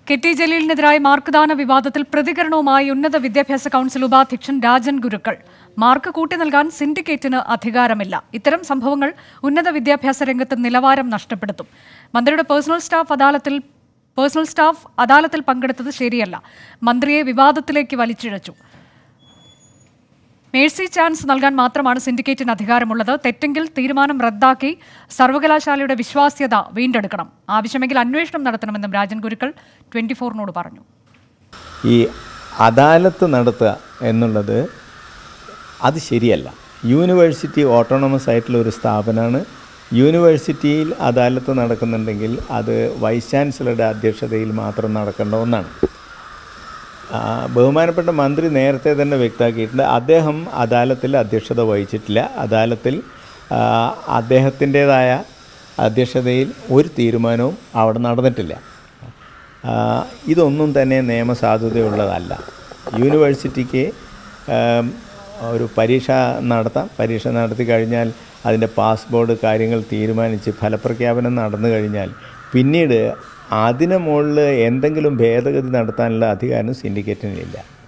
K T ജലീലിനെതിരായ മാർക്ക്ദാന വിവാദത്തിൽ പ്രതികരണവുമായി ഉന്നത വിദ്യാഭ്യാസ കൗൺസിൽ ഉപാധ്യക്ഷൻ രാജൻ ഗുരുക്കൾ മാർക്ക് കൂട്ടി നൽകാൻ സിൻഡിക്കേറ്റിന് അധികാരമില്ല ഇത്തരം സംഭവങ്ങൾ ഉന്നത വിദ്യാഭ്യാസ രംഗത്ത് നിലവാരം നഷ്ടപ്പെടുത്തും മന്ത്രിയുടെ പേഴ്സണൽ സ്റ്റാഫ് അദാലത്തിൽ പേഴ്സണൽ സ്റ്റാഫ് അദാലത്തിൽ പങ്കെടുത്തത് ശരിയല്ല മന്ത്രിയെ വിവാദത്തിലേക്ക് വലിച്ചിഴച്ചു മേഴ്സി ചാൻസ് നൽകാൻ മാത്രമാണ് സിൻഡിക്കേറ്റിന് അധികാരമുള്ളത് തെറ്റെങ്കിൽ തീരുമാനം റദ്ദാക്കി സർവകലാശാലയുടെ വിശ്വാസ്യത വീണ്ടെടുക്കണം ആവശ്യമെങ്കിൽ അന്വേഷണം നടത്തണമെന്നും രാജൻ ഗുരുക്കൾ ട്വന്റി ഫോറിനോട് പറഞ്ഞു ഈ അദാലത്ത് നടത്തുക എന്നുള്ളത് അത് ശരിയല്ല യൂണിവേഴ്സിറ്റി ഓട്ടോണമസ് ആയിട്ടുള്ള ഒരു സ്ഥാപനമാണ് യൂണിവേഴ്സിറ്റിയിൽ അദാലത്ത് നടക്കുന്നുണ്ടെങ്കിൽ അത് വൈസ് ചാൻസലറുടെ അധ്യക്ഷതയിൽ മാത്രം നടക്കേണ്ട ഒന്നാണ് ആ, ബഹുമാനപ്പെട്ട മന്ത്രി നേരത്തെ തന്നെ വ്യക്തമാക്കിയിട്ടുണ്ട് അദ്ദേഹം അദാലത്തിൽ അധ്യക്ഷത വഹിച്ചിട്ടില്ല അദാലത്തിൽ ആ, അദ്ദേഹത്തിൻ്റേതായ അധ്യക്ഷതയിൽ ഒരു തീരുമാനവും അവിടെ നടന്നിട്ടില്ല ആ, ഇതൊന്നും തന്നെ നിയമസാധുതയുള്ളതല്ല യൂണിവേഴ്സിറ്റിക്ക് ആം, ഒരു പരീക്ഷ നടത്താം പരീക്ഷ നടത്തി കഴിഞ്ഞാൽ അതിൻ്റെ പാസ്പോർട്ട് കാര്യങ്ങൾ തീരുമാനിച്ച് ഫലപ്രഖ്യാപനം നടന്നു കഴിഞ്ഞാൽ പിന്നീട് അതിന് മുകളിൽ എന്തെങ്കിലും ഭേദഗതി നടത്താനുള്ള അധികാരം സിൻഡിക്കേറ്റിനില്ല